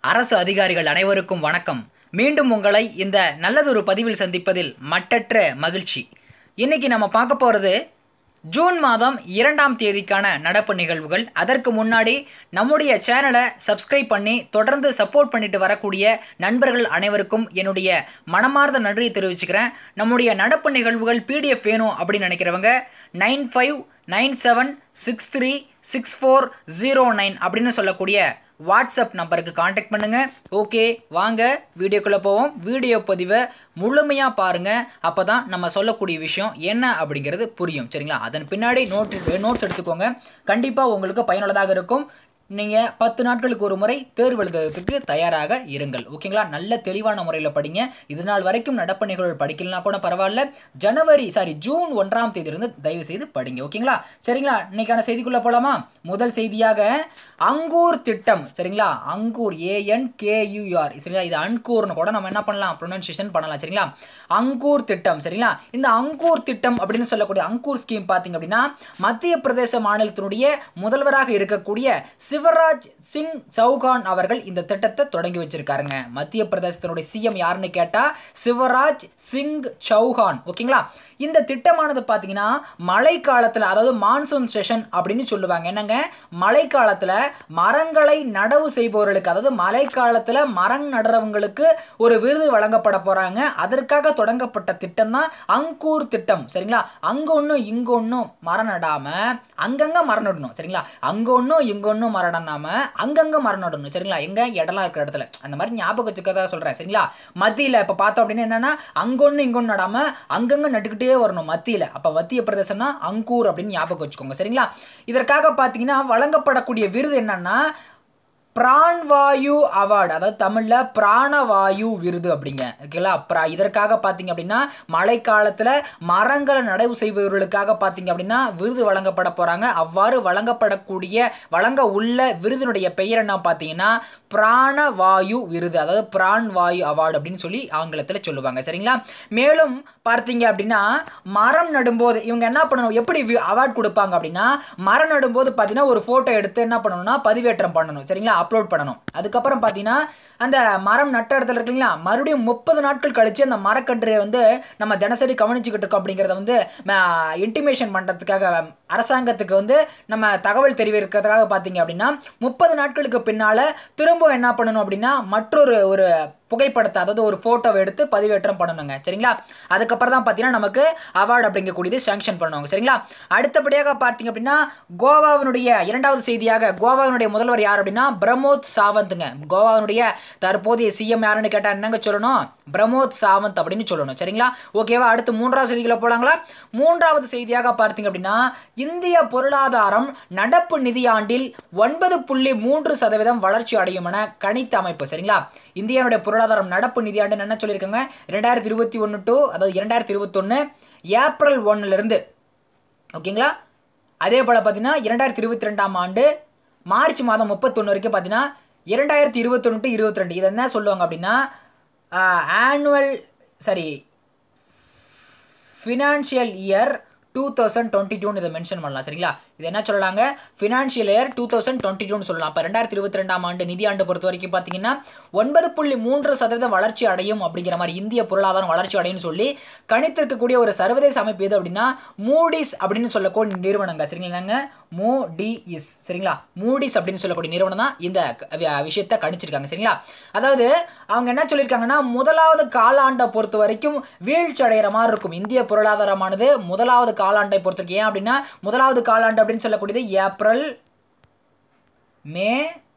அரசு அதிகாரிகள் அனைவருக்கும் வணக்கம் மீண்டும் உங்களை இந்த நல்லதொரு பதிவில் சந்திப்பதில் மட்டற்ற மகிழ்ச்சி இன்னைக்கு நம்ம பார்க்க போகிறது ஜூன் மாதம் இரண்டாம் தேதிக்கான நடப்பு நிகழ்வுகள் அதற்கு முன்னாடி நம்முடைய சேனலை சப்ஸ்கிரைப் பண்ணி தொடர்ந்து சப்போர்ட் பண்ணிட்டு வரக்கூடிய நண்பர்கள் அனைவருக்கும் என்னுடைய மனமார்ந்த நன்றியை தெரிவிச்சுக்கிறேன் நம்முடைய நடப்பு நிகழ்வுகள் பிடிஎஃப் வேணும் அப்படின்னு நினைக்கிறவங்க nine five nine seven six three six four zero nine அப்படின்னு சொல்லக்கூடிய வாட்ஸ்அப் நம்பருக்கு காண்டாக்ட் பண்ணுங்க ஓகே வாங்க வீடியோக்குள்ளே போவோம் வீடியோ பதிவை முழுமையாக பாருங்கள் அப்போ தான் நம்ம சொல்லக்கூடிய விஷயம் என்ன அப்படிங்கிறது புரியும் சரிங்களா அதன் பின்னாடி நோட் நோட்ஸ் எடுத்துக்கோங்க கண்டிப்பாக உங்களுக்கு பயனுள்ளதாக இருக்கும் நீங்கள் பத்து நாட்களுக்கு ஒரு முறை தேர்வு எழுதுறதுக்கு தயாராக இருங்கள் ஓகேங்களா நல்ல தெளிவான முறையில் படிங்க இது நாள் வரைக்கும் நடப்பு நிகழ்வு படிக்கலனா கூட பரவாயில்ல ஜனவரி சாரி ஜூன் ஒன்றாம் தேதியிலிருந்து தயவு செய்து படிங்க ஓகேங்களா சரிங்களா இன்னைக்கான செய்திக்குள்ளே போகலாமா முதல் செய்தியாக அங்கூர் திட்டம் சரிங்களா அங்கூர் ஏஎன் கேயூஆர் சரிங்களா இது அன்கூர்னு கூட நம்ம என்ன பண்ணலாம் ப்ரொனன்சியேஷன் பண்ணலாம் சரிங்களா அங்கூர் திட்டம் சரிங்களா இந்த அங்கூர் திட்டம் அப்படின்னு சொல்லக்கூடிய அங்கூர் ஸ்கீம் பார்த்தீங்க அப்படின்னா மத்திய பிரதேச மாநிலத்தினுடைய முதல்வராக இருக்கக்கூடிய சிவராஜ் சிங் சௌகான் அவர்கள் இந்த திட்டத்தை தொடங்கி வச்சிருக்காருங்க மத்திய பிரதேசத்தினுடைய சிஎம் யாருன்னு கேட்டா சிவராஜ் சிங் சௌஹான் ஓகேங்களா இந்த திட்டமானது பார்த்தீங்கன்னா மழை காலத்தில் அதாவது மான்சூன் செஷன் அப்படின்னு சொல்லுவாங்க என்னங்க மழை காலத்தில் மரங்களை நடவு செய்பவர்களுக்கு அதாவது மழை காலத்தில் மரம் நடுறவங்களுக்கு ஒரு விருது வழங்கப்பட போகிறாங்க அதற்காக தொடங்கப்பட்ட திட்டம் தான் அங்கூர் திட்டம் சரிங்களா அங்கே ஒன்றும் இங்கே ஒன்றும் மரம் நடாமல் அங்கங்கே மரம் நடணும் சரிங்களா அங்கே ஒன்றும் இங்கே ஒன்றும் மரம் நடாமல் அங்கங்கே மரம் நடணும் சரிங்களா எங்கே இடம்லாம் இருக்கிற இடத்துல அந்த மாதிரி ஞாபகம் வச்சுக்கிறதா சொல்கிறேன் சரிங்களா மத்தியில் இப்போ பார்த்தோம் அப்படின்னா என்னென்னா அங்கே ஒன்று இங்கே ஒன்று நடாமல் அங்கங்கே நட்டுக்கிட்டே வரணும் மத்தியில் அப்போ மத்திய பிரதேசம்னா அங்கூர் அப்படின்னு ஞாபகம் வச்சுக்கோங்க சரிங்களா இதற்காக பார்த்தீங்கன்னா வழங்கப்படக்கூடிய விருது என்னன்னா பிரான்வாயு அவார்டு அதாவது தமிழில் பிராணவாயு விருது அப்படிங்க ஓகேங்களா ப்ரா இதற்காக பார்த்தீங்க அப்படின்னா மழை காலத்தில் மரங்களை நடவு செய்பவர்களுக்காக பார்த்தீங்க அப்படின்னா விருது வழங்கப்பட போகிறாங்க அவ்வாறு வழங்கப்படக்கூடிய வழங்க உள்ள விருதினுடைய பெயர் என்ன பார்த்தீங்கன்னா பிராணவாயு விருது அதாவது பிரான் வாயு அவார்டு அப்படின்னு சொல்லி ஆங்கிலத்தில் சொல்லுவாங்க சரிங்களா மேலும் பார்த்தீங்க அப்படின்னா மரம் நடும்போது இவங்க என்ன பண்ணணும் எப்படி அவார்ட் கொடுப்பாங்க அப்படின்னா மரம் நடும்போது பார்த்தீங்கன்னா ஒரு ஃபோட்டோ எடுத்து என்ன பண்ணணும்னா பதிவேற்றம் பண்ணணும் சரிங்களா அப்லோட் பண்ணணும் அதுக்கப்புறம் பார்த்தீங்கன்னா அந்த மரம் நட்ட இடத்துல இருக்கு இல்லைங்களா மறுபடியும் முப்பது நாட்கள் கழித்து அந்த மரக்கன்று வந்து நம்ம தினசரி கவனிச்சுக்கிட்டு இருக்கோம் அப்படிங்கிறத வந்து இன்டிமேஷன் பண்ணுறதுக்காக அரசாங்கத்துக்கு வந்து நம்ம தகவல் தெரிவிக்கிறதுக்காக பார்த்தீங்க அப்படின்னா முப்பது நாட்களுக்கு பின்னால் திரும்ப என்ன பண்ணணும் அப்படின்னா மற்றொரு ஒரு புகைப்படத்தை அதாவது ஒரு ஃபோட்டோவை எடுத்து பதிவேற்றம் பண்ணணுங்க சரிங்களா அதுக்கப்புறம் தான் பார்த்தீங்கன்னா நமக்கு அவார்டு அப்படிங்கக்கூடியது சேங்ஷன் பண்ணுவாங்க சரிங்களா அடுத்தபடியாக பார்த்தீங்க அப்படின்னா கோவாவினுடைய இரண்டாவது செய்தியாக கோவாவினுடைய முதல்வர் யார் அப்படின்னா பிரமோத் சாவந்த்ங்க கோவாவினுடைய தற்போதைய சிஎம் யாருன்னு கேட்டால் என்னங்க சொல்லணும் பிரமோத் சாவந்த் அப்படின்னு சொல்லணும் சரிங்களா ஓகேவா அடுத்து மூன்றாவது செய்திகளை போலாங்களா மூன்றாவது செய்தியாக பார்த்தீங்க அப்படின்னா இந்திய பொருளாதாரம் நடப்பு நிதியாண்டில் ஒன்பது புள்ளி மூன்று சதவீதம் வளர்ச்சி அடையும் என கணித்த அமைப்பு சரிங்களா இந்தியாவுடைய பொருளாதாரம் நடப்பு நிதியாண்டு என்ன சொல்லியிருக்காங்க ரெண்டாயிரத்தி இருபத்தி ஒன்று டு அதாவது இரண்டாயிரத்தி இருபத்தொன்று ஏப்ரல் ஒன்னுலேருந்து ஓகேங்களா அதே போல் பார்த்தீங்கன்னா இரண்டாயிரத்தி இருபத்தி ரெண்டாம் ஆண்டு மார்ச் மாதம் முப்பத்தொன்று வரைக்கும் பார்த்தீங்கன்னா இரண்டாயிரத்தி இருபத்தொன்று டு இருபத்தி ரெண்டு இது என்ன சொல்லுவாங்க அப்படின்னா annual sorry financial year two thousand twenty டூன்னு இதை மென்ஷன் பண்ணலாம் சரிங்களா இது என்ன சொல்லலாங்க financial year two thousand twenty டூன்னு சொல்லலாம் இப்போ ரெண்டாயிரத்தி இருபத்தி ரெண்டாம் ஆண்டு நிதியாண்டு பொறுத்த வரைக்கும் பார்த்தீங்கன்னா ஒன்பது புள்ளி மூன்று சதவீதம் வளர்ச்சி அடையும் அப்படிங்கிற மாதிரி இந்திய பொருளாதாரம் வளர்ச்சி அடையும் சொல்லி கணித்திருக்கக்கூடிய ஒரு சர்வதேச அமைப்பு எது அப்படின்னா மூடிஸ் அப்படின்னு சொல்லக்கூடிய நிறுவனங்க சரிங்களாங்க மூடிஇஸ் சரிங்களா மூடிஸ் அப்படின்னு சொல்லக்கூடிய நிறுவனம் தான் இந்த விஷயத்தை கணிச்சிருக்காங்க சரிங்களா அதாவது அவங்க என்ன சொல்லியிருக்காங்கன்னா முதலாவது காலாண்டை பொறுத்த வரைக்கும் வீழ்ச்சி அடைகிற மாதிரி இருக்கும் இந்திய பொருளாதாரமானது முதலாவது காலாண்டை பொறுத்த வரைக்கும் ஏன் அப்படின்னா முதலாவது காலாண்டு அப்படின்னு சொல்லக்கூடியது ஏப்ரல் மே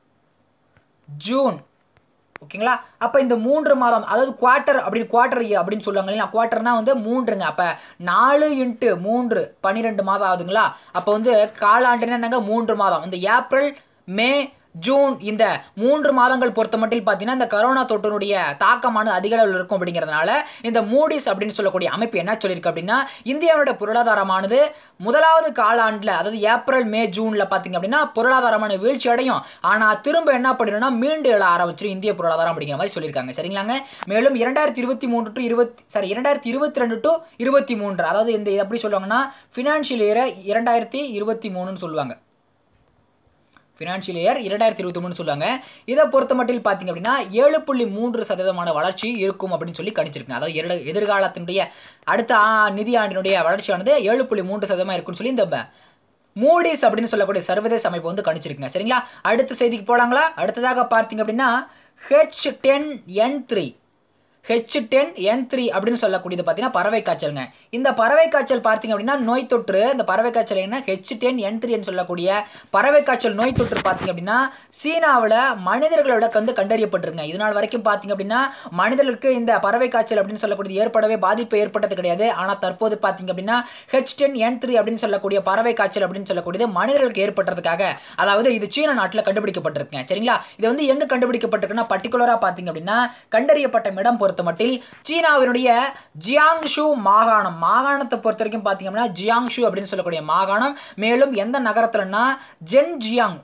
ஜூன் ஓகேங்களா அப்போ இந்த மூன்று மாதம் அதாவது குவார்ட்டர் அப்படின்னு குவார்ட்டர் அப்படின்னு சொல்லுவாங்க இல்லையா குவார்ட்டர்னா வந்து மூன்றுங்க அப்போ நாலு இன்ட்டு மூன்று பன்னிரெண்டு மாதம் ஆகுதுங்களா அப்போ வந்து காலாண்டுன்னு என்னங்க மூன்று மாதம் இந்த ஏப்ரல் மே ஜூன் இந்த மூன்று மாதங்கள் பொறுத்த மட்டும் பார்த்தீங்கன்னா இந்த கரோனா தொற்றினுடைய தாக்கமானது அதிக அளவில் இருக்கும் அப்படிங்கிறதுனால இந்த மூடிஸ் அப்படின்னு சொல்லக்கூடிய அமைப்பு என்ன சொல்லியிருக்கு அப்படின்னா இந்தியாவுடைய பொருளாதாரமானது முதலாவது காலாண்டில் அதாவது ஏப்ரல் மே ஜூனில் பார்த்தீங்க அப்படின்னா பொருளாதாரமான வீழ்ச்சி அடையும் ஆனால் திரும்ப என்ன பண்ணிடும்னா மீண்டு எழ ஆரம்பிச்சிடும் இந்திய பொருளாதாரம் அப்படிங்கிற மாதிரி சொல்லியிருக்காங்க சரிங்களாங்க மேலும் இரண்டாயிரத்தி இருபத்தி மூன்று டு இருபத்தி சாரி இரண்டாயிரத்தி இருபத்தி ரெண்டு டு இருபத்தி மூன்று அதாவது இந்த எப்படி சொல்லுவாங்கன்னா ஃபினான்ஷியல் இயரை இரண்டாயிரத்தி இருபத்தி மூணுன்னு சொல்லுவாங்க ஃபினான்ஷியல் இயர் இரண்டாயிரத்தி இருபத்தி மூணு சொல்லுவாங்க இதை பொறுத்த மட்டும் பார்த்தீங்க அப்படின்னா ஏழு புள்ளி மூன்று சதவீதமான வளர்ச்சி இருக்கும் அப்படின்னு சொல்லி கணிச்சிருக்காங்க அதாவது எதிர் எதிர்காலத்தினுடைய அடுத்த ஆ- நிதி ஆண்டினுடைய வளர்ச்சியானது ஏழு புள்ளி மூன்று சதவீதமாக இருக்கும்னு சொல்லி இந்த ப- மூடிஸ் அப்படின்னு சொல்லக்கூடிய சர்வதேச அமைப்பு வந்து கணிச்சிருக்குங்க சரிங்களா அடுத்த செய்திக்கு போலாங்களா அடுத்ததாக பார்த்தீங்க அப்படின்னா H ten N three H ten N three அப்படின்னு சொல்லக்கூடியது பார்த்தீங்கன்னா பறவை காய்ச்சலுங்க இந்த பறவை காய்ச்சல் பார்த்தீங்க அப்படின்னா நோய் தொற்று இந்த பறவை காய்ச்சல் என்ன ஹெச் டென் என் த்ரீன்னு சொல்லக்கூடிய பறவை காய்ச்சல் நோய் தொற்று பார்த்தீங்க அப்படின்னா சீனாவில் மனிதர்களோட வந்து கண்டறியப்பட்டிருங்க இது நாள் வரைக்கும் பார்த்தீங்க அப்படின்னா மனிதர்களுக்கு இந்த பறவை காய்ச்சல் அப்படின்னு சொல்லக்கூடியது ஏற்படவே பாதிப்பு ஏற்பட்டது கிடையாது ஆனால் தற்போது பார்த்தீங்க அப்படின்னா ஹெச் டென் என் த்ரீ அப்படின்னு சொல்லக்கூடிய பறவை காய்ச்சல் அப்படின்னு சொல்லக்கூடியது மனிதர்களுக்கு ஏற்பட்டதுக்காக அதாவது இது சீன நாட்டில் கண்டுபிடிக்கப்பட்டிருக்குங்க சரிங்களா இது வந்து எங்கே கண்டுபிடிக்கப்பட்டிருக்குன்னா பர்டிகுலராக பார்த்தீங்க அப்படின்னா கண்டறியப்பட்ட இடம் பொறுத்த மட்டில் சீனாவினுடைய ஜியாங்ஷு மாகாணம் மாகாணத்தை பொறுத்த வரைக்கும் பார்த்தீங்க அப்படின்னா ஜியாங்ஷு அப்படின்னு சொல்லக்கூடிய மாகாணம் மேலும் எந்த நகரத்துலன்னா ஜென் ஜியாங்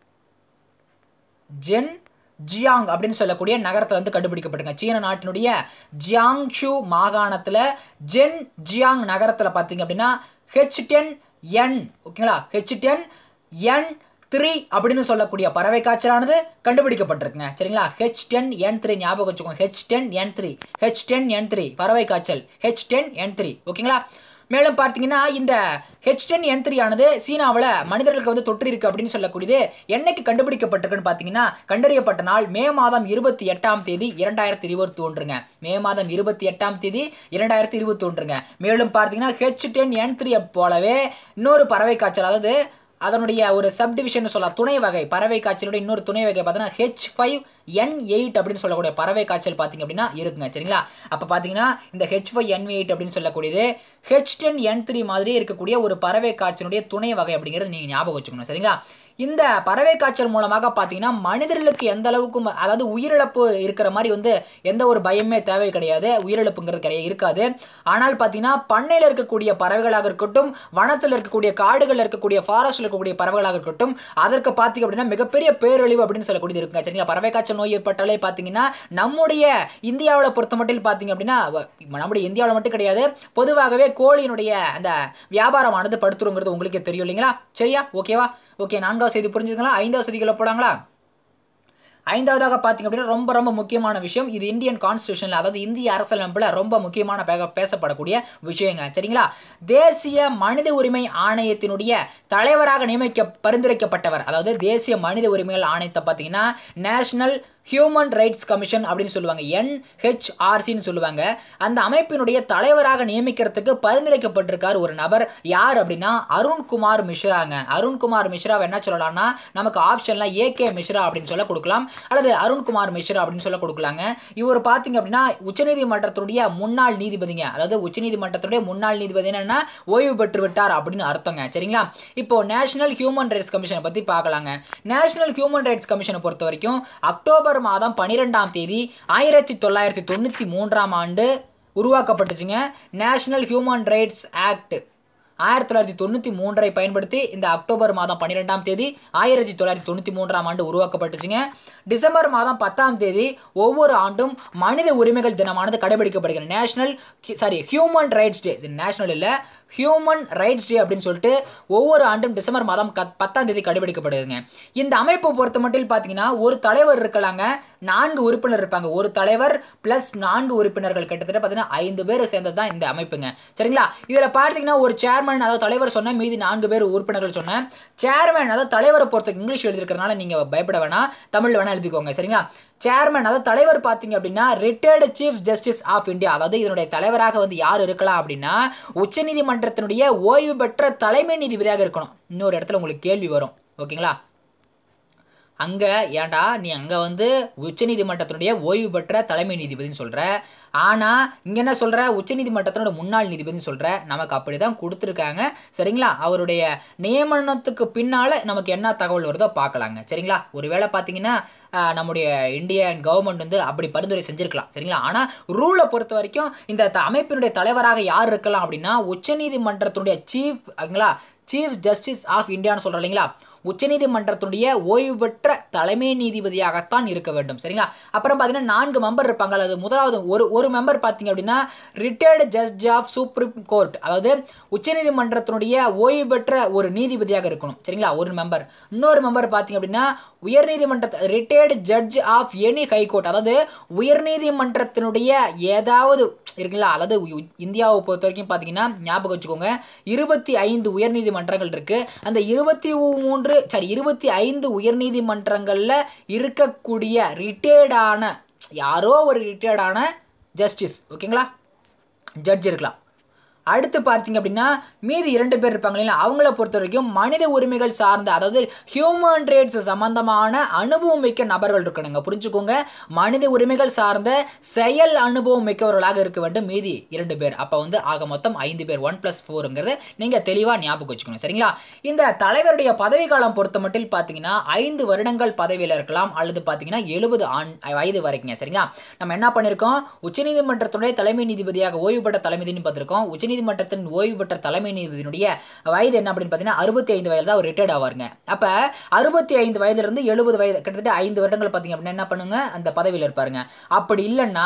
ஜென் ஜியாங் அப்படின்னு சொல்லக்கூடிய நகரத்தில் வந்து கண்டுபிடிக்கப்பட்டிருங்க சீன நாட்டினுடைய ஜியாங்ஷு மாகாணத்தில் ஜென் ஜியாங் நகரத்தில் பார்த்தீங்க அப்படின்னா ஹெச் டென் என் ஓகேங்களா ஹெச் டென் என் த்ரீ அப்படின்னு சொல்லக்கூடிய பறவை காய்ச்சலானது கண்டுபிடிக்கப்பட்டிருக்குங்க சரிங்களா ஹெச் டென் என் த்ரீ ஞாபகம் வச்சுக்கோங்க H ten N three H ten N three பறவை காய்ச்சல் ஹெச் டென் என் த்ரீ ஓகேங்களா மேலும் பார்த்தீங்கன்னா இந்த ஹெச் டென் என் த்ரீ ஆனது சீனாவில் மனிதர்களுக்கு வந்து தொற்று இருக்கு அப்படின்னு சொல்லக்கூடியது என்னைக்கு கண்டுபிடிக்கப்பட்டிருக்குன்னு பார்த்தீங்கன்னா கண்டறியப்பட்ட நாள் மே மாதம் இருபத்தி எட்டாம் தேதி இரண்டாயிரத்தி இருபத்தி ஒன்றுங்க மே மாதம் இருபத்தி எட்டாம் தேதி இரண்டாயிரத்தி இருபத்தி ஒன்றுங்க மேலும் பார்த்தீங்கன்னா ஹெச் டென் என் த்ரீ போலவே இன்னொரு பறவை காய்ச்சல் அதாவது அதனுடைய ஒரு சப்டிவிஷன் சொல்லலாம் துணை வகை பறவை காய்ச்சலோட இன்னொரு துணை வகை பார்த்தீங்கன்னா ஹெச் ஃபைவ் என் எயிட் அப்படின்னு சொல்லக்கூடிய பறவை காய்ச்சல் பார்த்தீங்க அப்படின்னா இருக்குங்க சரிங்களா அப்போ பார்த்தீங்கன்னா இந்த ஹெச் ஃபைவ் என் எயிட் அப்படின்னு சொல்லக்கூடியது ஹெச் டென் என் த்ரீ மாதிரி இருக்கக்கூடிய ஒரு பறவை காய்ச்சலுடைய துணை வகை அப்படிங்கிறது நீங்கள் ஞாபகம் வச்சுக்கணும் சரிங்களா இந்த பறவை காய்ச்சல் மூலமாக பார்த்தீங்கன்னா மனிதர்களுக்கு எந்த அளவுக்கு ம- அதாவது உயிரிழப்பு இருக்கிற மாதிரி வந்து எந்த ஒரு பயமே தேவை கிடையாது உயிரிழப்புங்கிறது கிடையாது இருக்காது ஆனால் பார்த்தீங்கன்னா பண்ணையில் இருக்கக்கூடிய பறவைகளாக இருக்கட்டும் வனத்தில் இருக்கக்கூடிய காடுகளில் இருக்கக்கூடிய ஃபாரஸ்ட்டில் இருக்கக்கூடிய பறவைகளாக இருக்கட்டும் அதற்கு பார்த்தீங்க அப்படின்னா மிகப்பெரிய பேரழிவு அப்படின்னு சொல்லக்கூடியது இருக்குங்க சரிங்களா பறவை காய்ச்சல் நோய் ஏற்பட்டாலே பார்த்தீங்கன்னா நம்முடைய இந்தியாவில் பொறுத்த மட்டும் பார்த்தீங்க அப்படின்னா வ- நம்முடைய இந்தியாவில் மட்டும் கிடையாது பொதுவாகவே கோழியினுடைய அந்த வியாபாரமானது படுத்துருங்கிறது உங்களுக்கே தெரியும் இல்லைங்களா சரியா ஓகேவா ஓகே நான்காவது செய்தி புரிஞ்சுதுங்களா ஐந்தாவது செய்திகளை போடாங்களா ஐந்தாவதாக பார்த்தீங்க அப்படின்னா ரொம்ப ரொம்ப முக்கியமான விஷயம் இது இந்தியன் கான்ஸ்டியூஷனில் அதாவது இந்திய அரசியலமைப்பில் ரொம்ப முக்கியமான பேக பேசப்படக்கூடிய விஷயங்க சரிங்களா தேசிய மனித உரிமை ஆணையத்தினுடைய தலைவராக நியமிக்க பரிந்துரைக்கப்பட்டவர் அதாவது தேசிய மனித உரிமைகள் ஆணையத்தை பார்த்தீங்கன்னா நேஷனல் ஹியூமன் ரைட்ஸ் கமிஷன் அப்படின்னு சொல்லுவாங்க என்ஹெச்ஆர்சின்னு சொல்லுவாங்க அந்த அமைப்பினுடைய தலைவராக நியமிக்கிறதுக்கு பரிந்துரைக்கப்பட்டிருக்கார் ஒரு நபர் யார் அப்படின்னா அருண்குமார் மிஸ்ராங்க அருண்குமார் மிஸ்ராவை என்ன சொல்லலாம்னா நமக்கு ஆப்ஷன்லாம் ஏகே மிஸ்ரா அப்படின்னு சொல்ல கொடுக்கலாம் அல்லது அருண்குமார் மிஸ்ரா அப்படின்னு சொல்ல கொடுக்கலாங்க இவர் பார்த்தீங்க அப்படின்னா உச்சநீதிமன்றத்துடைய முன்னாள் நீதிபதிங்க அதாவது உச்சநீதிமன்றத்துடைய முன்னாள் நீதிபதி என்னன்னா ஓய்வு பெற்று விட்டார் அப்படின்னு அர்த்தங்க சரிங்களா இப்போ நேஷனல் ஹியூமன் ரைட்ஸ் கமிஷனை பற்றி பார்க்கலாங்க நேஷனல் ஹியூமன் ரைட்ஸ் கமிஷனை பொறுத்த வரைக்கும் அக்டோபர் மாதம் பன்னிரெண்டாம் தேதி ஆயிரத்தி தொள்ளாயிரத்தி தொண்ணூற்றி மூன்றாம் ஆண்டு உருவாக்கப்பட்டுச்சுங்க நேஷனல் ஹியூமன் ரைட்ஸ் ஆக்ட் ஆயிரத்தி தொள்ளாயிரத்தி தொண்ணூற்றி மூன்றை பயன்படுத்தி இந்த அக்டோபர் மாதம் பன்னிரெண்டாம் தேதி ஆயிரத்தி தொள்ளாயிரத்தி தொண்ணூற்றி மூன்றாம் ஆண்டு உருவாக்கப்பட்டுச்சுங்க டிசம்பர் மாதம் பத்தாம் தேதி ஒவ்வொரு ஆண்டும் மனித உரிமைகள் தினமானது கடைபிடிக்கப்படுகிறது national sorry human rights day national இல்லை ஹியூமன் ரைட்ஸ் டே அப்படின்னு சொல்லிட்டு ஒவ்வொரு ஆண்டும் டிசம்பர் மாதம் கத் பத்தாம் தேதி கடைபிடிக்கப்படுதுங்க இந்த அமைப்பை பொறுத்த மட்டும் பார்த்தீங்கன்னா ஒரு தலைவர் இருக்கலாங்க நான்கு உறுப்பினர் இருப்பாங்க ஒரு தலைவர் ப்ளஸ் நான்கு உறுப்பினர்கள் கிட்டத்தட்ட பார்த்தீங்கன்னா ஐந்து பேர் சேர்ந்தது தான் இந்த அமைப்புங்க சரிங்களா இதில் பார்த்தீங்கன்னா ஒரு சேர்மன் அதாவது தலைவர் சொன்ன மீதி நான்கு பேர் உறுப்பினர்கள் சொன்னேன் சேர்மன் அதாவது தலைவரை பொறுத்த இங்கிலீஷ் எழுதிருக்கிறதுனால நீங்கள் பயப்பட வேணாம் தமிழ் வேணால் எழுதிக்கோங்க சரிங்களா சேர்மன் அதாவது தலைவர் பார்த்தீங்க அப்படின்னா retired chief justice of India அதாவது இதனுடைய தலைவராக வந்து யார் இருக்கலாம் அப்படின்னா உச்சநீதிமன்றத்தினுடைய ஓய்வு பெற்ற தலைமை நீதிபதியாக இருக்கணும் இன்னொரு இடத்துல உங்களுக்கு கேள்வி வரும் ஓகேங்களா அங்கே ஏன்டா நீ அங்கே வந்து உச்சநீதிமன்றத்தினுடைய ஓய்வு பெற்ற தலைமை நீதிபதினு சொல்கிற ஆனால் இங்கே என்ன சொல்கிற உச்சநீதிமன்றத்தினோட முன்னாள் நீதிபதினு சொல்கிற நமக்கு அப்படி தான் கொடுத்துருக்காங்க சரிங்களா அவருடைய நியமனத்துக்கு பின்னால் நமக்கு என்ன தகவல் வருதோ பார்க்கலாங்க சரிங்களா ஒருவேளை பார்த்தீங்கன்னா ஆஹ், நம்முடைய இந்தியன் கவர்மெண்ட் வந்து அப்படி பரிந்துரை செஞ்சிருக்கலாம் சரிங்களா ஆனால் ரூலை பொறுத்த வரைக்கும் இந்த த- அமைப்பினுடைய தலைவராக யார் இருக்கலாம் அப்படின்னா உச்சநீதிமன்றத்தினுடைய சீஃப் ஓகேங்களா சீஃப் ஜஸ்டிஸ் ஆஃப் இந்தியான்னு சொல்கிறோம் இல்லைங்களா உச்சநீதிமன்றத்தினுடைய ஓய்வு பெற்ற தலைமை நீதிபதியாகத்தான் இருக்க வேண்டும் சரிங்களா அப்புறம் பார்த்தீங்கன்னா நான்கு மெம்பர் இருப்பாங்க அது முதலாவது ஒரு ஒரு மெம்பர் பார்த்தீங்க அப்படின்னா retired judge of supreme court அதாவது உச்சநீதிமன்றத்தினுடைய ஓய்வு பெற்ற ஒரு நீதிபதியாக இருக்கணும் சரிங்களா ஒரு மெம்பர் இன்னொரு மெம்பர் பார்த்தீங்க அப்படின்னா உயர்நீதிமன்ற retired judge of any high court அதாவது உயர்நீதிமன்றத்தினுடைய ஏதாவது இருக்குங்களா அதாவது உ- இந்தியாவை பொறுத்த வரைக்கும் பார்த்தீங்கன்னா ஞாபகம் வச்சுக்கோங்க இருபத்தி ஐந்து உயர்நீதிமன்றங்கள் இருக்கு அந்த இருபத்தி மூன்று சாரி இருபத்தி ஐந்து உயர்நீதிமன்றங்களில் இருக்கக்கூடிய ரிட்டையர்டான யாரோ ஒரு ரிட்டையர்டான ஜஸ்டிஸ் ஓகேங்களா ஜட்ஜ் இருக்கலாம் அடுத்து பார்த்தீங்க அப்படின்னா மீதி இரண்டு பேர் இருப்பாங்க இல்லைங்களா அவங்கள பொறுத்த வரைக்கும் மனித உரிமைகள் சார்ந்த அதாவது ஹியூமன் ரைட்ஸ் சம்பந்தமான அனுபவம் மிக்க நபர்கள் இருக்கணுங்க புரிஞ்சுக்கோங்க மனித உரிமைகள் சார்ந்த செயல் அனுபவம் மிக்கவர்களாக இருக்க வேண்டும் மீதி இரண்டு பேர் அப்போ வந்து ஆக மொத்தம் ஐந்து பேர் ஒன் ப்ளஸ் ஃபோருங்கிறது நீங்கள் தெளிவாக ஞாபகம் வச்சுக்கணும் சரிங்களா இந்த தலைவருடைய பதவி காலம் பொறுத்த மட்டும் பார்த்தீங்கன்னா ஐந்து வருடங்கள் பதவியில் இருக்கலாம் அல்லது பார்த்தீங்கன்னா எழுபது ஆண் வயது வரைக்குங்க சரிங்களா நம்ம என்ன பண்ணியிருக்கோம் உச்சநீதிமன்றத்துடைய தலைமை நீதிபதியாக ஓய்வு பெற்ற தலைமை நீதிபதி பார்த்திருக்கோம் உச்சநீதிமன்றத்தின் ஓய்வு பெற்ற தலைமை நீதிபதியினுடைய வயது என்ன அப்படின்னு பார்த்தீங்கன்னா அறுபத்தி ஐந்து வயது தான் அவர் ரிட்டையர்ட் ஆவாருங்க அப்போ அறுபத்தி ஐந்து வயதுலேருந்து எழுபது வயது கிட்டத்தட்ட ஐந்து வருடங்கள் பார்த்தீங்க அப்படின்னா என்ன பண்ணுங்க அந்த பதவியில் இருப்பாருங்க அப்படி இல்லைன்னா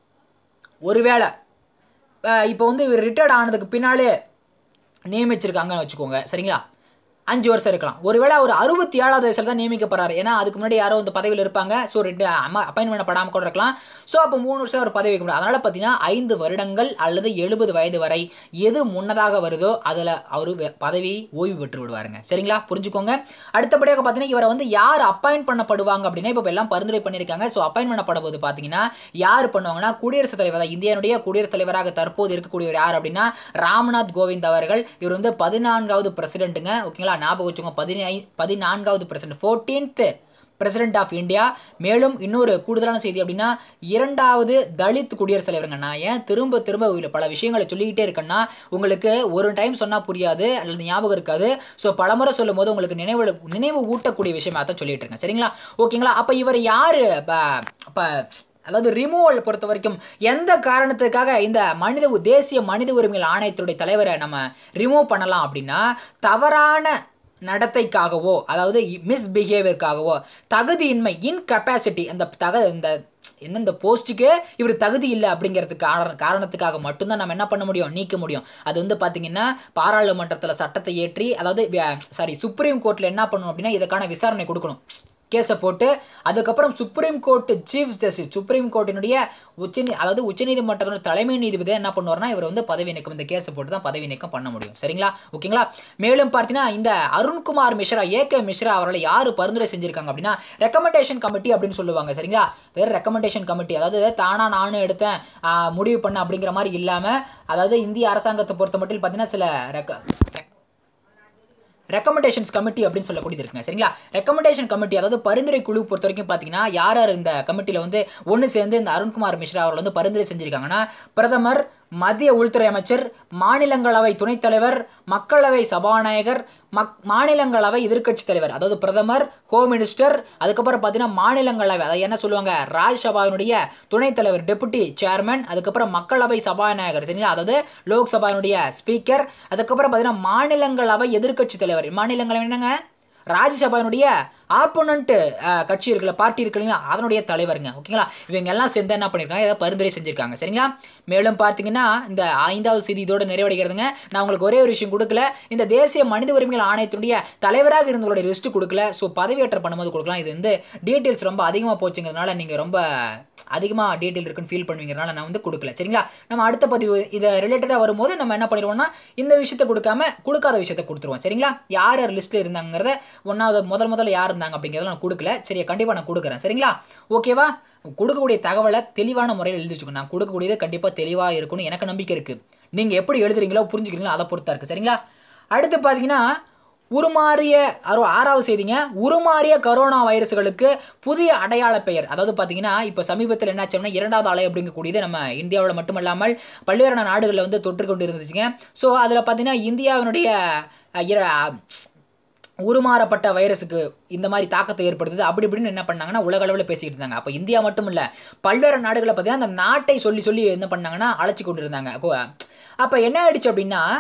ஒருவேளை அஹ் இப்போ வந்து இவர் ரிட்டையர்ட் ஆனதுக்கு பின்னாலே நியமிச்சிருக்காங்கன்னு வச்சுக்கோங்க சரிங்களா அஞ்சு வருஷம் இருக்கலாம் ஒருவேளை அவர் அறுபத்தி ஏழாவது வயசுல தான் நியமிக்கப்படுறாரு ஏன்னா அதுக்கு முன்னாடி யாரோ வந்து பதவியில் இருப்பாங்க ஸோ ரெண்டு அப்பாயின்மெண்ட் படாமல் கூட இருக்கலாம் ஸோ அப்போ மூணு வருஷம் அவர் பதவி வைக்க முடியும் அதனால் பார்த்தீங்கன்னா ஐந்து வருடங்கள் அல்லது எழுபது வயது வரை எது முன்னதாக வருதோ அதில் அவர் பதவி ஓய்வு பெற்று விடுவாருங்க சரிங்களா புரிஞ்சுக்கோங்க அடுத்தபடியாக பார்த்தீங்கன்னா இவரை வந்து யார் அப்பாயின்ட் பண்ணப்படுவாங்க அப்படின்னா இப்போ எல்லாம் பரிந்துரை பண்ணியிருக்காங்க ஸோ அப்பாயின்ட் பண்ணப்படும்போது பார்த்தீங்கன்னா யார் பண்ணுவாங்கன்னா குடியரசுத் தலைவர் தான் இந்தியாவுடைய குடியரசுத் தலைவராக தற்போது இருக்கக்கூடியவர் யார் அப்படின்னா ராம்நாத் கோவிந்த் அவர்கள் இவர் வந்து பதினான்காவது பிரசிடென்ட்டுங்க ஓகேங்களா ஞாபகம் வச்சுக்கோங்க பதினை பதினான்காவது president fourteenth president of India மேலும் இன்னொரு கூடுதலான செய்தி அப்படின்னா இரண்டாவது தலித் குடியரசுத் தலைவருங்க நான் ஏன் திரும்ப திரும்ப இதுல பல விஷயங்களை சொல்லிக்கிட்டே இருக்கேன்னா உங்களுக்கு ஒரு டைம் சொன்னால் புரியாது அல்லது ஞாபகம் இருக்காது ஸோ பலமுறை சொல்லும் போது உங்களுக்கு நினைவு நினைவு ஊட்டக்கூடிய விஷயமா தான் சொல்லிட்டு இருக்கேன் சரிங்களா ஓகேங்களா அப்போ இவர் யார் இப்போ அதாவது ரிமூவல் பொறுத்த வரைக்கும் எந்த காரணத்துக்காக இந்த மனித உ- தேசிய மனித உரிமைகள் ஆணையத்துடைய தலைவரை நம்ம ரிமூவ் பண்ணலாம் அப்படின்னா தவறான நடத்தைக்காகவோ அதாவது மிஸ்பிஹேவியருக்காகவோ தகுதியின்மை இன்கெப்பாசிட்டி அந்த தக இந்த என்ன இந்த போஸ்ட்டுக்கு இவர் தகுதி இல்லை அப்படிங்கிறதுக்கு காரண காரணத்துக்காக மட்டும்தான் நம்ம என்ன பண்ண முடியும் நீக்க முடியும் அது வந்து பார்த்தீங்கன்னா பாராளுமன்றத்தில் சட்டத்தை ஏற்றி அதாவது சாரி சுப்ரீம் கோர்ட்டில் என்ன பண்ணணும் அப்படின்னா இதுக்கான விசாரணை கொடுக்கணும் கேஸை போட்டு அதுக்கப்புறம் supreme court chief justice supreme கோர்ட்டினுடைய உச்ச அதாவது உச்சநீதிமன்றத்தோட தலைமை நீதிபதி என்ன பண்ணுவார்னா இவர் வந்து பதவி நீக்கம் இந்த கேஸை போட்டு தான் பதவி நீக்கம் பண்ண முடியும் சரிங்களா ஓகேங்களா மேலும் பார்த்தீங்கன்னா இந்த அருண்குமார் மிஸ்ரா ஏகே மிஸ்ரா அவர்களை யார் பரிந்துரை செஞ்சிருக்காங்க அப்படின்னா ரெக்கமெண்டேஷன் கமிட்டி அப்படின்னு சொல்லுவாங்க சரிங்களா வேறு ரெக்கமெண்டேஷன் கமிட்டி அதாவது தானா நானும் எடுத்தேன் ஆ, முடிவு பண்ண அப்படிங்கிற மாதிரி இல்லாமல் அதாவது இந்திய அரசாங்கத்தை பொறுத்த மட்டும் பார்த்தீங்கன்னா சில ரெக்க ரெக்கமெண்டேஷன்ஸ் கமிட்டி அப்படின்னு சொல்லக்கூடியது இருக்குங்க சரிங்களா ரெக்கமெண்டேஷன் கமிட்டி அதாவது பரிந்துரை குழு பொறுத்த வரைக்கும் பார்த்தீங்கன்னா யார் யார் இந்த கமிட்டியில் வந்து ஒன்று சேர்ந்து இந்த அருண்குமார் மிஸ்ரா அவர்கள் வந்து பரிந்துரை செஞ்சிருக்காங்கன்னா பிரதமர் மத்திய உள்துறை அமைச்சர் மாநிலங்களவை துணைத் தலைவர் மக்களவை சபாநாயகர் மக் மாநிலங்களவை எதிர்க்கட்சித் தலைவர் அதாவது பிரதமர் ஹோம் மினிஸ்டர் அதுக்கப்புறம் பார்த்தீங்கன்னா மாநிலங்களவை அதை என்ன சொல்லுவாங்க ராஜ்யசபாவினுடைய துணைத் தலைவர் டெபுட்டி சேர்மன் அதுக்கப்புறம் மக்களவை சபாநாயகர் சரிங்களா அதாவது லோக்சபாவினுடைய ஸ்பீக்கர் அதுக்கப்புறம் பார்த்தீங்கன்னா மாநிலங்களவை எதிர்க்கட்சித் தலைவர் மாநிலங்களவை என்னங்க ராஜ்யசபாவினுடைய ஆப்போனண்ட் கட்சி இருக்குல்ல பார்ட்டி இருக்கு இல்லைங்களா அதனுடைய தலைவருங்க ஓகேங்களா இவங்க எல்லாம் சேர்ந்து என்ன பண்ணியிருக்காங்க ஏதாவது பரிந்துரை செஞ்சிருக்காங்க சரிங்களா மேலும் பார்த்தீங்கன்னா இந்த ஐந்தாவது செய்தி இதோட நிறைவடைகிறதுங்க நான் உங்களுக்கு ஒரே ஒரு விஷயம் கொடுக்கல இந்த தேசிய மனித உரிமைகள் ஆணையத்தினுடைய தலைவராக இருந்தவங்களுடைய லிஸ்ட் கொடுக்கல ஸோ பதவியேற்றம் பண்ணும்போது கொடுக்கலாம் இது வந்து டீட்டெயில்ஸ் ரொம்ப அதிகமாக போச்சுங்கிறதுனால நீங்கள் ரொம்ப அதிகமாக டீட்டெயில் இருக்குன்னு ஃபீல் பண்ணுவீங்கிறனால நான் வந்து கொடுக்கல சரிங்களா நம்ம அடுத்த பதிவு இதை ரிலேட்டடாக வரும்போது நம்ம என்ன பண்ணிடுவோம்னா இந்த விஷயத்தை கொடுக்காம கொடுக்காத விஷயத்தை கொடுத்துருவோம் சரிங்களா யார் யார் லிஸ்ட்டில் இருந்தாங்கிறத ஒன்றாவது முதல் முதல்ல யார் இருந்தாங்க அப்படிங்கிறத நான் கொடுக்கல சரி கண்டிப்பாக நான் கொடுக்குறேன் சரிங்களா ஓகேவா கொடுக்கக்கூடிய தகவலை தெளிவான முறையில் எழுதி வச்சுக்கணும் நான் கொடுக்கக்கூடியது கண்டிப்பாக தெளிவாக இருக்கும்னு எனக்கு நம்பிக்கை இருக்குது நீங்கள் எப்படி எழுதுறீங்களோ புரிஞ்சுக்கிறீங்களோ அதை பொறுத்தா இருக்குது சரிங்களா அடுத்து பார்த்தீங்கன்னா உருமாறிய அரு ஆறாவது செய்திங்க உருமாறிய கரோனா வைரஸ்களுக்கு புதிய அடையாள பெயர் அதாவது பார்த்தீங்கன்னா இப்போ சமீபத்தில் என்னாச்சோம்னா இரண்டாவது அலை அப்படிங்கக்கூடியது நம்ம இந்தியாவில் மட்டுமல்லாமல் பல்வேறு நாடுகளில் வந்து தொற்று கொண்டு இருந்துச்சுங்க ஸோ அதில் பார்த்தீங்கன்னா இந்தியாவினுடைய அஹ், இர- உருமாறப்பட்ட வைரஸுக்கு இந்த மாதிரி தாக்கத்தை ஏற்படுத்துது அப்படி இப்படின்னு என்ன பண்ணாங்கன்னா உலக அளவில் பேசிக்கிட்டு இருந்தாங்க அப்போ இந்தியா மட்டும் இல்லை பல்வேறு நாடுகளை பார்த்தீங்கன்னா அந்த நாட்டை சொல்லி சொல்லி என்ன பண்ணாங்கன்னா அழைச்சி கொண்டு இருந்தாங்க அப்போ என்ன ஆயிடுச்சு அப்படின்னா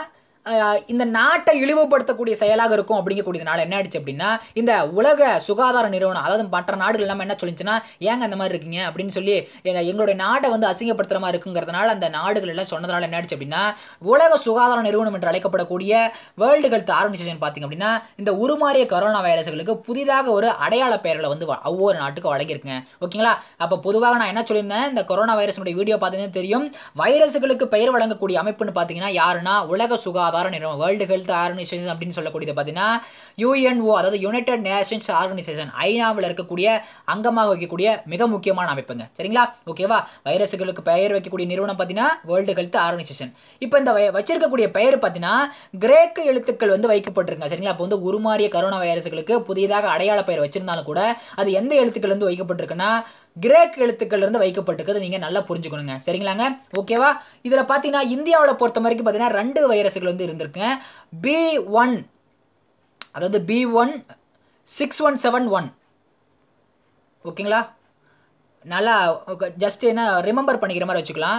அஹ், இந்த நாட்டை இழிவுபடுத்தக்கூடிய செயலாக இருக்கும் அப்படிங்கக்கூடியதுனால என்ன ஆயிடுச்சு அப்படின்னா இந்த உலக சுகாதார நிறுவனம் அதாவது மற்ற நாடுகள் எல்லாமே என்ன சொல்லிச்சுன்னா ஏங்க அந்த மாதிரி இருக்கீங்க அப்படின்னு சொல்லி எங்க- எங்களுடைய நாட்டை வந்து அசிங்கப்படுத்துற மாதிரி இருக்குங்கிறதுனால அந்த நாடுகள் எல்லாம் சொன்னதுனால என்ன ஆயிடுச்சு அப்படின்னா உலக சுகாதார நிறுவனம் என்று அழைக்கப்படக்கூடிய வேர்ல்டு ஹெல்த் ஆர்கனைசேஷன் பார்த்தீங்க அப்படின்னா இந்த உருமாறிய கொரோனா வைரஸ்களுக்கு புதிதாக ஒரு அடையாள பெயர்களை வந்து வ- ஒவ்வொரு நாட்டுக்கும் வழங்கியிருக்குங்க ஓகேங்களா அப்போ பொதுவாக நான் என்ன சொல்லியிருந்தேன் இந்த கொரோனா வைரஸினுடைய வீடியோ பார்த்தீங்கன்னா தெரியும் வைரஸுகளுக்கு பெயர் வழங்கக்கூடிய அமைப்புன்னு பார்த்தீங்கன்னா யாருன்னா உலக சுகாதார நிறுவனம் வேர்ல்டு ஹெல்த் ஆர்கனைசேஷன் அப்படின்னு சொல்லக்கூடியது பார்த்தீங்கன்னா யுஎன்ஓ அதாவது யுனைடெட் நேஷன்ஸ் ஆர்கனைசேஷன் ஐநாவில் இருக்கக்கூடிய அங்கமாக வைக்கக்கூடிய மிக முக்கியமான அமைப்புங்க சரிங்களா ஓகேவா வைரஸுகளுக்கு பெயர் வைக்கக்கூடிய நிறுவனம் பார்த்தீங்கன்னா வேர்ல்டு ஹெல்த் ஆர்கனைசேஷன் இப்போ இந்த வை- வச்சிருக்கக்கூடிய பெயர் பார்த்தீங்கன்னா கிரேக்க எழுத்துக்கள் வந்து வைக்கப்பட்டிருங்க சரிங்களா அப்போ வந்து உருமாறிய கரோனா வைரஸுகளுக்கு புதியதாக அடையாள பெயர் வச்சிருந்தாலும் கூட அது எந்த எழுத்துக்கள் இருந்து வைக்கப்பட்டிருக்குன்னா கிரேக் எழுத்துக்கள் இருந்து வைக்கப்பட்டிருக்கிறது நீங்கள் நல்லா புரிஞ்சுக்கணுங்க சரிங்களாங்க ஓகேவா இதில் பார்த்தீங்கன்னா இந்தியாவில் பொறுத்த வரைக்கும் பார்த்தீங்கன்னா ரெண்டு வைரஸ்கள் வந்து இருந்திருக்குங்க பி ஒன் அதாவது B one six one seven one ஓகேங்களா நல்லா ஜஸ்ட் என்ன ரிமெம்பர் பண்ணிக்கிற மாதிரி வச்சுக்கலாம்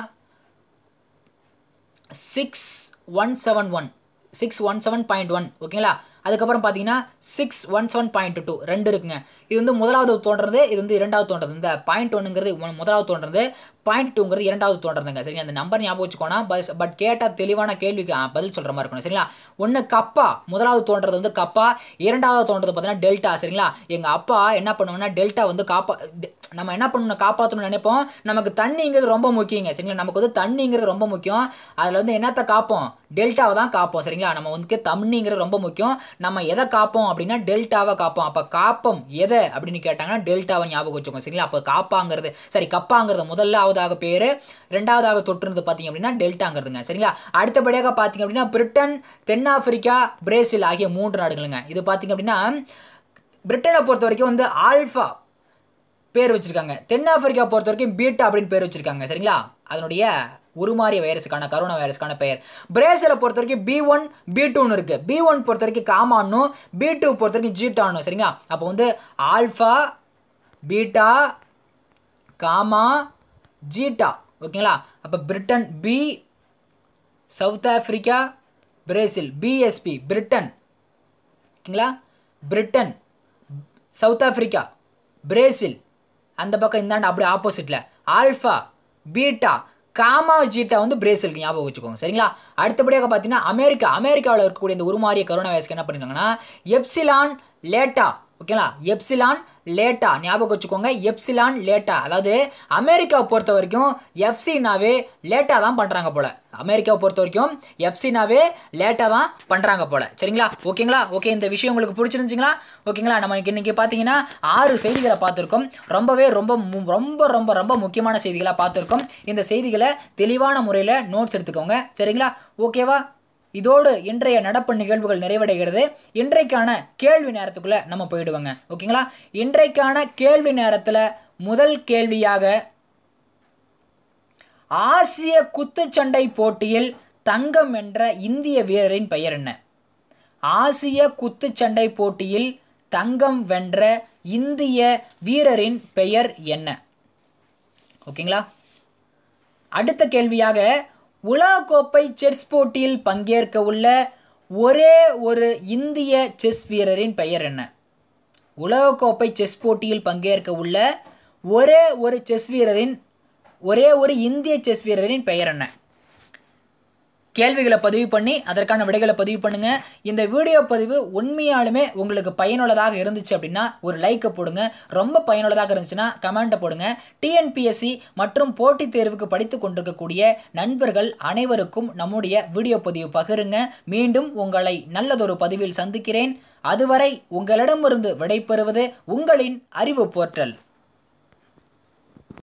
six one seven one six one seven point one ஓகேங்களா அதுக்கப்புறம் பார்த்தீங்கன்னா six one seven point two ரெண்டு இருக்குங்க இது வந்து முதலாவது தோன்றது இது வந்து இரண்டாவது தோன்றது இந்த பாயிண்ட் ஒன்றுங்கிறது முதலாவது தோன்றது பாயிண்ட் டூங்கிறது இரண்டாவது தோன்றதுங்க சரிங்க அந்த நம்பர் ஞாபகம் வச்சுக்கோனா பஸ் பட் கேட்டால் தெளிவான கேள்விக்கு ஆ, பதில் சொல்கிற மாதிரி இருக்கணும் சரிங்களா ஒன்று கப்பா முதலாவது தோன்றது வந்து கப்பா இரண்டாவது தோன்றது பார்த்தீங்கன்னா டெல்டா சரிங்களா எங்கள் அப்பா என்ன பண்ணுவாங்கன்னா டெல்டா வந்து காப்பா டெ- நம்ம என்ன பண்ணணும் காப்பாற்றணும்னு நினைப்போம் நமக்கு தண்ணிங்கிறது ரொம்ப முக்கியங்க சரிங்களா நமக்கு வந்து தண்ணிங்கிறது ரொம்ப முக்கியம் அதில் வந்து என்னத்தை காப்போம் டெல்டாவை தான் காப்போம் சரிங்களா நம்ம வந்து தண்ணிங்கிறது ரொம்ப முக்கியம் நம்ம எதை காப்போம் அப்படின்னா டெல்டாவை காப்போம் அப்போ காப்போம் எதை அப்படின்னு கேட்டாங்கன்னா டெல்டாவை ஞாபகம் வச்சுக்கோங்க சரிங்களா அப்போ காப்பாங்கிறது சரி கப்பாங்கிறது முதலாவதாக பேர் ரெண்டாவதாக தொற்றுனது பார்த்தீங்க அப்படின்னா டெல்டாங்கிறதுங்க சரிங்களா அடுத்தபடியாக பார்த்தீங்க அப்படின்னா பிரிட்டன் தென்னாப்பிரிக்கா பிரேசில் ஆகிய மூன்று நாடுகளுங்க இது பார்த்தீங்க அப்படின்னா பிரிட்டனை பொறுத்த வரைக்கும் வந்து ஆல்ஃபா பேர் வச்சிருக்காங்க தென்னாப்பிரிக்கா பொறுத்த வரைக்கும் பீட்டா அப்படின்னு பேர் வச்சிருக்காங்க சரிங்களா அதனுடைய உருமாறிய வைரஸுக்கான கரோனா வைரஸுக்கான பெயர் பிரேசிலை பொறுத்த வரைக்கும் பி ஒன் பி டூன்னு இருக்கு பி ஒன் பொறுத்த வரைக்கும் காமானும் பி டூ பொறுத்த வரைக்கும் ஜீட்டானும் சரிங்களா அப்போ வந்து ஆல்ஃபா பீட்டா காமா ஜீட்டா ஓகேங்களா அப்போ Britain B South Africa Brazil BSP Britain ஓகேங்களா பிரிட்டன் சவுத் ஆப்பிரிக்கா பிரேசில் அந்த பக்கம் இந்தாண்ட அப்படியே ஆப்போசிட்டில் ஆல்ஃபா பீட்டா காமா ஜீட்டா வந்து பிரேசிலுக்கு ஞாபகம் வச்சுக்கோங்க சரிங்களா அடுத்தபடியாக பார்த்தீங்கன்னா அமெரிக்கா அமெரிக்காவில் இருக்கக்கூடிய இந்த உருமாறிய கரோனா வைரஸ்க்கு என்ன பண்ணிருக்காங்கன்னா எப்சிலான் லேட்டா ஓகேங்களா எப்சிலான் லேட்டா ஞாபகம் வச்சுக்கோங்க எப்சிலான் லேட்டா அதாவது அமெரிக்காவை பொறுத்த வரைக்கும் எஃப்சினாவே லேட்டாக தான் பண்ணுறாங்க போல் அமெரிக்காவை பொறுத்த வரைக்கும் எஃப்சினாவே லேட்டாக தான் பண்ணுறாங்க போல் சரிங்களா ஓகேங்களா ஓகே இந்த விஷயம் உங்களுக்கு பிடிச்சிருந்துச்சிங்களா ஓகேங்களா நம்ம இன்னைக்கு பார்த்தீங்கன்னா ஆறு செய்திகளை பார்த்துருக்கோம் ரொம்பவே ரொம்ப மு- ரொம்ப ரொம்ப ரொம்ப முக்கியமான செய்திகளாக பார்த்துருக்கோம் இந்த செய்திகளை தெளிவான முறையில் நோட்ஸ் எடுத்துக்கோங்க சரிங்களா ஓகேவா இதோடு இன்றைய நடப்பு நிகழ்வுகள் நிறைவடைகிறது இன்றைக்கான கேள்வி நேரத்துக்குள்ள நம்ம போயிடுவோங்க ஓகேங்களா இன்றைக்கான கேள்வி நேரத்தில் முதல் கேள்வியாக ஆசிய குத்துச்சண்டை போட்டியில் தங்கம் வென்ற இந்திய வீரரின் பெயர் என்ன ஆசிய குத்துச்சண்டை போட்டியில் தங்கம் வென்ற இந்திய வீரரின் பெயர் என்ன ஓகேங்களா அடுத்த கேள்வியாக உலகக்கோப்பை செஸ் போட்டியில் பங்கேற்க உள்ள ஒரே ஒரு இந்திய செஸ் வீரரின் பெயர் என்ன உலகக்கோப்பை செஸ் போட்டியில் பங்கேற்க உள்ள ஒரே ஒரு செஸ் வீரரின் ஒரே ஒரு இந்திய செஸ் வீரரின் பெயர் என்ன கேள்விகளை பதிவு பண்ணி அதற்கான விடைகளை பதிவு பண்ணுங்க இந்த வீடியோ பதிவு உண்மையாலுமே உங்களுக்கு பயனுள்ளதாக இருந்துச்சு அப்படின்னா ஒரு லைக்கை போடுங்க ரொம்ப பயனுள்ளதாக இருந்துச்சுன்னா கமெண்ட்டை போடுங்க டிஎன்பிஎஸ்சி மற்றும் போட்டித் தேர்வுக்கு படித்து கொண்டிருக்கக்கூடிய நண்பர்கள் அனைவருக்கும் நம்முடைய வீடியோ பதிவு பகிருங்க மீண்டும் உங்களை நல்லதொரு பதிவில் சந்திக்கிறேன் அதுவரை உங்களிடமிருந்து விடைபெறுவது உங்களின் அறிவு போர்ட்டல்